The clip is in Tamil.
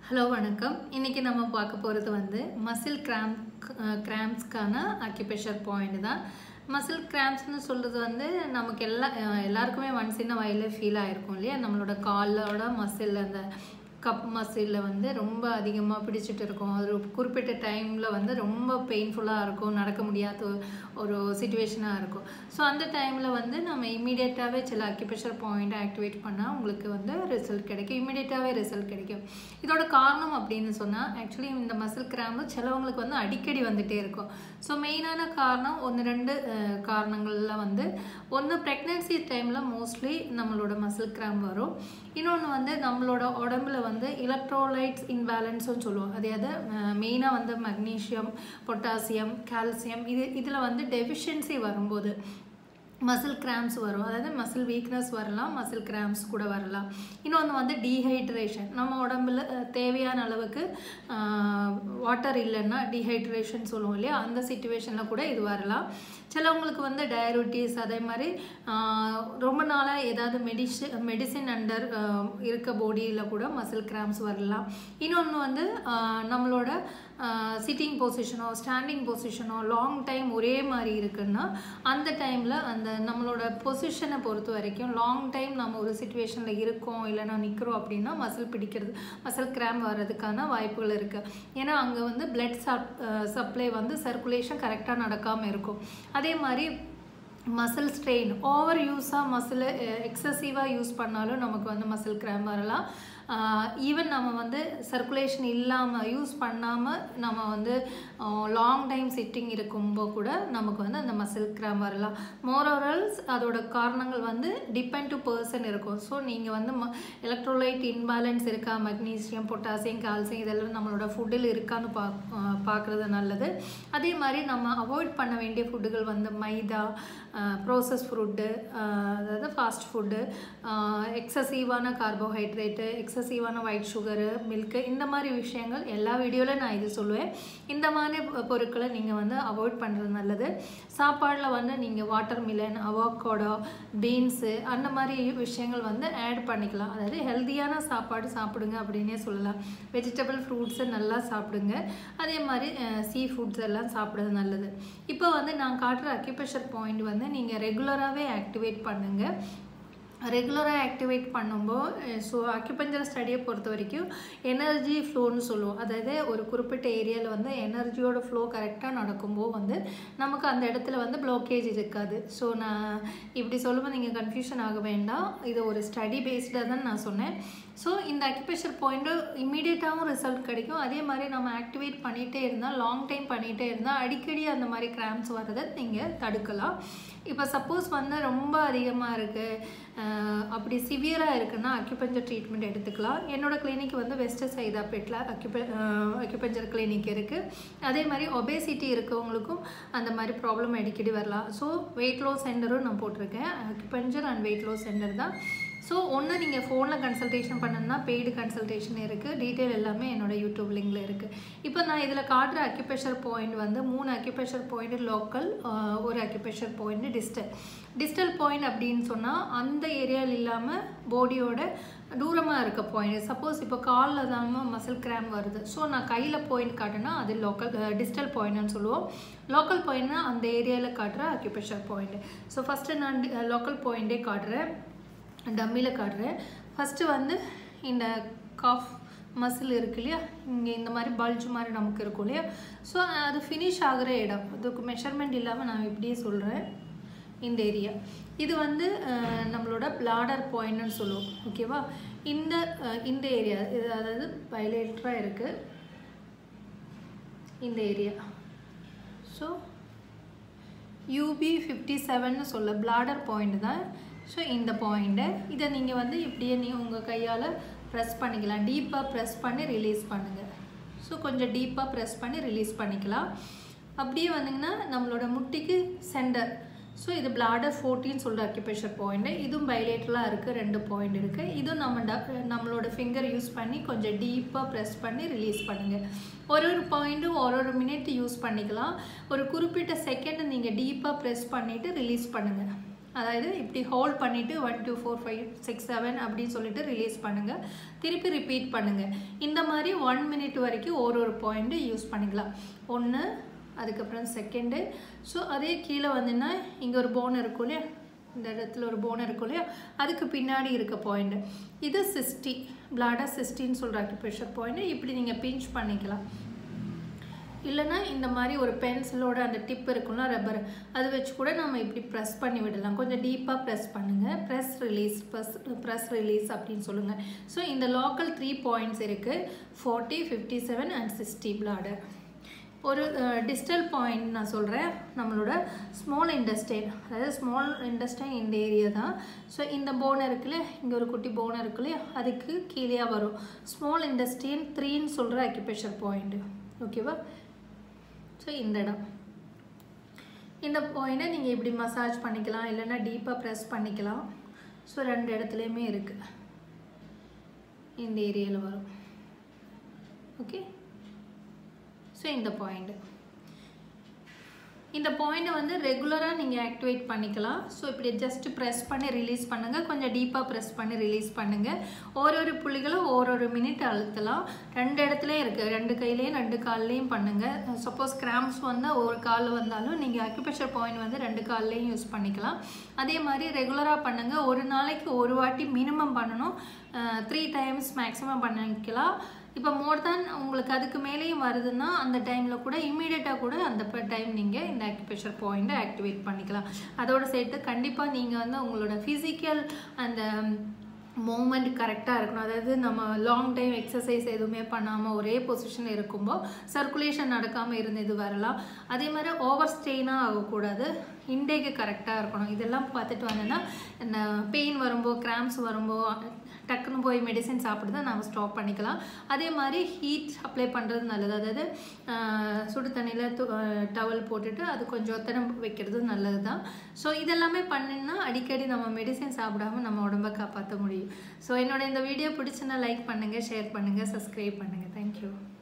ஹலோ வணக்கம் இன்றைக்கி நம்ம பார்க்க போகிறது வந்து மசில் கிராம் கிராம்ஸ்க்கான அக்யூபேஷர் பாயிண்ட் தான் மசில் கிராம்ஸ்னு சொல்கிறது வந்து நமக்கு எல்லா அஹ் எல்லாருக்குமே ஒன்ஸ் சின்ன வயலில் ஃபீல் ஆகிருக்கும் இல்லையா நம்மளோட காலோட மசில் அந்த கப் மசிலில் வந்து ரொம்ப அதிகமாக பிடிச்சிட்டு இருக்கும் ஒரு குறிப்பிட்ட டைமில் வந்து ரொம்ப பெயின்ஃபுல்லாக இருக்கும் நடக்க முடியாத ஒரு- ஒரு சுச்சுவேஷனாக இருக்கும் ஸோ அந்த டைமில் வந்து நம்ம இமீடியட்டாகவே சில அக்யூபேஷர் பாயிண்ட் ஆக்டிவேட் பண்ணால் உங்களுக்கு வந்து ரிசல்ட் கிடைக்கும் இமீடியட்டாகவே ரிசல்ட் கிடைக்கும் இதோட காரணம் அப்படின்னு சொன்னால் ஆக்சுவலி இந்த மசில் கிராம்பு சிலவங்களுக்கு வந்து அடிக்கடி வந்துட்டே இருக்கும் ஸோ மெயினான காரணம் ஒன்று ரெண்டு அஹ், காரணங்கள்ல வந்து ஒன்று ப்ரெக்னென்சி டைமில் மோஸ்ட்லி நம்மளோட மசில் கிராம்ப் வரும் இன்னொன்று வந்து நம்மளோட உடம்புல வந்து எலக்ட்ரோலைட்ஸ் இன்பேலன்ஸ்னு சொல்லுவோம் அதாவது மெயினாக வந்து மக்னீசியம் பொட்டாசியம் கால்சியம் இது இதில் வந்து டெஃபிஷியன்சி வரும்போது மசில் கிராம்ஸ் வரும் அதாவது மசில் வீக்னஸ் வரலாம் மசில் கிராம்ஸ் கூட வரலாம் இன்னொன்று வந்து டீஹைட்ரேஷன் நம்ம உடம்புல அஹ், தேவையான அளவுக்கு வாட்டர் இல்லைன்னா டீஹைட்ரேஷன் சொல்லுவோம் இல்லையா அந்த சுச்சுவேஷனில் கூட இது வரலாம் சிலவங்களுக்கு வந்து டயபெட்டிஸ் அதே மாதிரி ஆஹ், ரொம்ப நாளாக ஏதாவது மெடிசி மெடிசின் அண்டர் இருக்க பாடியில் கூட மசில் கிராம்ஸ் வரலாம் இன்னொன்று வந்து ஆஹ், நம்மளோட சிட்டிங் பொசிஷனோ ஸ்டாண்டிங் பொசிஷனோ லாங் டைம் ஒரே மாதிரி இருக்குன்னா அந்த டைமில் அந்த நம்மளோட பொசிஷனை பொறுத்த வரைக்கும் லாங் டைம் நம்ம ஒரு சுச்சுவேஷனில் இருக்கோம் இல்லைன்னா நிற்கிறோம் அப்படின்னா மசில் பிடிக்கிறது மசில் கிராம் வர்றதுக்கான வாய்ப்புகள் இருக்குது ஏன்னா அங்கே வந்து பிளட் சப் சப்ளை வந்து சர்க்குலேஷன் கரெக்டாக நடக்காமல் இருக்கும் அதே மாதிரி மசில் ஸ்ட்ரெயின் ஓவர் யூஸாக மசில் எக்ஸசிவாக யூஸ் பண்ணாலும் நமக்கு வந்து மசில் கிராம் வரலாம் ஈவன் நம்ம வந்து சர்க்குலேஷன் இல்லாமல் யூஸ் பண்ணாமல் நம்ம வந்து லாங் டைம் சிட்டிங் இருக்கும்போது கூட நமக்கு வந்து அந்த மசில் கிராம் வரலாம் மோரோரல்ஸ் அதோட காரணங்கள் வந்து டிபெண்ட் டு பர்சன் இருக்கும் ஸோ நீங்கள் வந்து எலக்ட்ரோலைட் இன்பேலன்ஸ் இருக்கா மக்னீசியம் பொட்டாசியம் கால்சியம் இதெல்லாம் நம்மளோட ஃபுட்டில் இருக்கான்னு பா பார்க்குறது நல்லது அதே மாதிரி நம்ம அவாய்ட் பண்ண வேண்டிய ஃபுட்டுகள் வந்து மைதா ப்ரோசஸ் ஃபுட்டு அதாவது ஃபாஸ்ட் ஃபுட்டு எக்ஸசிவான கார்போஹைட்ரேட்டு எக்ஸசிவான ஒயிட் சுகரு மில்க்கு இந்த மாதிரி விஷயங்கள் எல்லா வீடியோவில் நான் இது சொல்லுவேன் இந்த மாதிரி பொ- பொருட்களை நீங்கள் வந்து அவாய்ட் பண்ணுறது நல்லது சாப்பாடில் வந்து நீங்கள் வாட்டர் மிலன் அவாக்கோடோ பீன்ஸு அந்த மாதிரி விஷயங்கள் வந்து ஆட் பண்ணிக்கலாம் அதாவது ஹெல்த்தியான சாப்பாடு சாப்பிடுங்க அப்படின்னே சொல்லலாம் வெஜிடபிள் ஃப்ரூட்ஸை நல்லா சாப்பிடுங்க அதே மாதிரி சீ ஃபுட்ஸ் எல்லாம் சாப்பிடுறது நல்லது இப்போ வந்து நான் காட்டுற அக்யூபேஷர் பாயிண்ட் வந்து நீங்கள் ரெகுலராகவே ஆக்டிவேட் பண்ணுங்கள் ரெகுலராக ஆக்டிவேட் பண்ணும்போது ஸோ அக்யூபஞ்சர் ஸ்டடியை பொறுத்த வரைக்கும் எனர்ஜி ஃப்ளோன்னு சொல்லுவோம் அதாவது ஒரு குறிப்பிட்ட ஏரியாவில் வந்து எனர்ஜியோட ஃப்ளோ கரெக்டாக நடக்கும்போது வந்து நமக்கு அந்த இடத்துல வந்து ப்ளோக்கேஜ் இருக்காது ஸோ நான் இப்படி சொல்லும்போது நீங்கள் கன்ஃபியூஷன் ஆக வேண்டாம் இது ஒரு ஸ்டடி பேஸ்டாக தான் நான் சொன்னேன் ஸோ இந்த அக்யூபேஷர் பாயிண்ட்டு இமீடியட்டாகவும் ரிசல்ட் கிடைக்கும் அதே மாதிரி நம்ம ஆக்டிவேட் பண்ணிகிட்டே இருந்தால் லாங் டைம் பண்ணிகிட்டே இருந்தால் அடிக்கடி அந்த மாதிரி கிராம்ஸ் வரதை நீங்கள் தடுக்கலாம் இப்போ சப்போஸ் வந்து ரொம்ப அதிகமாக இருக்குது அப்படி சிவியராக இருக்குன்னா அக்யூபஞ்சர் ட்ரீட்மெண்ட் எடுத்துக்கலாம் என்னோட கிளினிக் வந்து வெஸ்ட் சைதாப்பேட்டில் அக்யூப அக்யூபஞ்சர் கிளினிக் இருக்குது அதே மாதிரி ஒபேசிட்டி இருக்கவங்களுக்கும் அந்த மாதிரி ப்ராப்ளம் அடிக்கடி வரலாம் ஸோ வெயிட் லாஸ் சென்டரும் நான் போட்டிருக்கேன் acupuncture and weight loss center தான் ஸோ ஒன்று நீங்கள் ஃபோனில் கன்சல்டேஷன் பண்ணணும்னா பெய்டு கன்சல்டேஷன் இருக்குது டீட்டெயில் எல்லாமே என்னோட யூடியூப் லிங்கில் இருக்குது இப்போ நான் இதில் காட்டுற அக்யூபேஷர் பாயிண்ட் வந்து மூணு அக்யூபேஷர் பாயிண்ட் லோக்கல் ஒரு acupressure point distal distal point அப்படின்னு சொன்னால் அந்த ஏரியாவில் இல்லாமல் பாடியோட தூரமாக இருக்க பாயிண்ட் சப்போஸ் இப்போ காலில் தான் மசில் கிராம் வருது ஸோ நான் கையில் பாயிண்ட் காட்டினா அது லோக்கல் டிஸ்டல் பாயிண்ட்னு சொல்லுவோம் லோக்கல் பாயிண்ட்னா அந்த ஏரியாவில் காட்டுற அக்யூபேஷர் பாயிண்ட் ஸோ ஃபஸ்ட்டு நான் லோக்கல் பாயிண்ட்டே காட்டுறேன் டம்மியில் காட்டுறேன் ஃபஸ்ட்டு வந்து இந்த காஃப் மசில் இருக்கு இல்லையா இங்கே இந்த மாதிரி பல்ஜ் மாதிரி நமக்கு இருக்கும் இல்லையா ஸோ அது ஃபினிஷ் ஆகிற இடம் அதுக்கு மெஷர்மெண்ட் இல்லாமல் நான் இப்படியே சொல்கிறேன் இந்த ஏரியா இது வந்து அஹ், நம்மளோட பிளாடர் பாயிண்ட்னு சொல்லுவோம் ஓகேவா இந்த அஹ், இந்த ஏரியா இது அதாவது பைலேட்டராக இருக்குது இந்த ஏரியா ஸோ யூபி ஃபிஃப்டி செவன்னு சொல்ல பிளாடர் பாயிண்ட் தான் ஸோ இந்த பாயிண்ட்டு இதை நீங்கள் வந்து இப்படியே நீ உங்கள் கையால் ப்ரெஸ் பண்ணிக்கலாம் டீப்பாக ப்ரெஸ் பண்ணி ரிலீஸ் பண்ணுங்கள் ஸோ கொஞ்சம் டீப்பாக ப்ரெஸ் பண்ணி ரிலீஸ் பண்ணிக்கலாம் அப்படியே வந்தீங்கன்னா நம்மளோட முட்டிக்கு சென்டர் ஸோ இது பிளாடர் ஃபோர்ட்டின்னு சொல்கிற அக்யூபேஷர் பாயிண்ட்டு இதுவும் பைலேட்டலாக இருக்குது ரெண்டு பாயிண்ட் இருக்குது இதுவும் நம்ம ட- நம்மளோட ஃபிங்கர் யூஸ் பண்ணி கொஞ்சம் டீப்பாக ப்ரெஸ் பண்ணி ரிலீஸ் பண்ணுங்கள் ஒரு ஒரு பாயிண்ட்டும் ஒரு ஒரு மினிட் யூஸ் பண்ணிக்கலாம் ஒரு குறிப்பிட்ட செகண்ட் நீங்கள் டீப்பாக ப்ரெஸ் பண்ணிவிட்டு ரிலீஸ் பண்ணுங்கள் அதாவது இப்படி ஹோல்ட் பண்ணிவிட்டு one two four five six seven அப்படின்னு சொல்லிட்டு ரிலீஸ் பண்ணுங்கள் திருப்பி ரிப்பீட் பண்ணுங்கள் இந்த மாதிரி ஒன் மினிட் வரைக்கும் ஒரு ஒரு பாயிண்ட்டு யூஸ் பண்ணிக்கலாம் ஒன்று அதுக்கப்புறம் செகண்டு ஸோ அதே கீழே வந்துன்னா இங்கே ஒரு போன் இருக்கும் இல்லையா இந்த இடத்துல ஒரு போன் இருக்கும் இல்லையா அதுக்கு பின்னாடி இருக்க பாயிண்ட் இது சிஸ்டி பிளாடா சிஸ்டின்னு சொல்கிற அக்யூப்ரெஷர் பாயிண்ட் இப்படி நீங்கள் பிஞ்ச் பண்ணிக்கலாம் இல்லைன்னா இந்த மாதிரி ஒரு பென்சிலோட அந்த டிப் இருக்கும்ல ரப்பர் அது வச்சு கூட நம்ம இப்படி ப்ரெஸ் பண்ணி விடலாம் கொஞ்சம் டீப்பாக ப்ரெஸ் பண்ணுங்கள் press release press press release அப்படின்னு சொல்லுங்கள் ஸோ இந்த லோக்கல் த்ரீ பாயிண்ட்ஸ் இருக்குது forty fifty seven and sixty bladder ஒரு டிஸ்டல் பாயிண்ட் நான் சொல்கிறேன் நம்மளோட ஸ்மால் இண்டஸ்டைன் அதாவது ஸ்மால் இண்டஸ்டைன் இந்த ஏரியா தான் ஸோ இந்த போனை இருக்குல்ல இங்கே ஒரு குட்டி போனை இருக்கு இல்லையா அதுக்கு கீழே வரும் ஸ்மால் இண்டஸ்ட்ரியன் த்ரீன்னு சொல்கிற அக்யூபேஷர் பாயிண்ட்டு ஓகேவா ஸோ இந்த இடம் இந்த பாயிண்ட்டை நீங்கள் இப்படி மசாஜ் பண்ணிக்கலாம் இல்லைன்னா டீப்பாக ப்ரெஸ் பண்ணிக்கலாம் ஸோ ரெண்டு இடத்துலையுமே இருக்குது இந்த ஏரியாவில் வரும் ஓகே ஸோ இந்த பாயிண்ட்டு இந்த பாயிண்ட்டை வந்து ரெகுலராக நீங்கள் ஆக்டிவேட் பண்ணிக்கலாம் ஸோ இப்படி ஜஸ்ட் ப்ரெஸ் பண்ணி ரிலீஸ் பண்ணுங்கள் கொஞ்சம் டீப்பாக ப்ரெஸ் பண்ணி ரிலீஸ் பண்ணுங்கள் ஒரு ஒரு புள்ளிகளும் ஒரு ஒரு மினிட் அழுத்தலாம் ரெண்டு இடத்துலையும் இருக்குது ரெண்டு கையிலையும் ரெண்டு கால்லையும் பண்ணுங்கள் சப்போஸ் கிராம்ஸ் வந்தால் ஒரு காலில் வந்தாலும் நீங்கள் அக்யூபேஷர் பாயிண்ட் வந்து ரெண்டு கால்லையும் யூஸ் பண்ணிக்கலாம் அதே மாதிரி ரெகுலராக பண்ணுங்கள் ஒரு நாளைக்கு ஒரு வாட்டி மினிமம் பண்ணணும் த்ரீ டைம்ஸ் மேக்ஸிமம் பண்ணிக்கலாம் இப்போ மோர் தேன் உங்களுக்கு அதுக்கு மேலேயும் வருதுன்னா அந்த டைமில் கூட இம்மீடியட்டாக கூட அந்த டைம் நீங்கள் இந்த அக்யூபேஷர் பாயிண்ட்டை ஆக்டிவேட் பண்ணிக்கலாம் அதோடு சேர்த்து கண்டிப்பாக நீங்கள் வந்து உங்களோட ஃபிசிக்கல் அந்த மூமெண்ட் கரெக்டாக இருக்கணும் அதாவது நம்ம லாங் டைம் எக்ஸசைஸ் எதுவுமே பண்ணாமல் ஒரே பொசிஷனில் இருக்கும்போது சர்க்குலேஷன் நடக்காமல் இருந்தது வரலாம் அதே மாதிரி ஓவர் ஸ்டெயினாக ஆகக்கூடாது இன்டேக்கு கரெக்டாக இருக்கணும் இதெல்லாம் பார்த்துட்டு வந்தோன்னா இந்த பெயின் வரும்போது கிராம்ஸ் வரும்போது டக்குன்னு போய் மெடிசின் சாப்பிட்டு தான் நம்ம ஸ்டாப் பண்ணிக்கலாம் அதே மாதிரி ஹீட் அப்ளை பண்ணுறது நல்லது அதாவது சுடு தண்ணியில் டவல் போட்டுட்டு அது கொஞ்சம் ஒத்தனை வைக்கிறது நல்லது தான் ஸோ இதெல்லாமே பண்ணினா அடிக்கடி நம்ம மெடிசின் சாப்பிடாம நம்ம உடம்ப காப்பாற்ற முடியும் ஸோ என்னோட இந்த வீடியோ பிடிச்சுன்னா லைக் பண்ணுங்கள் ஷேர் பண்ணுங்கள் சப்ஸ்கிரைப் பண்ணுங்கள் தேங்க்யூ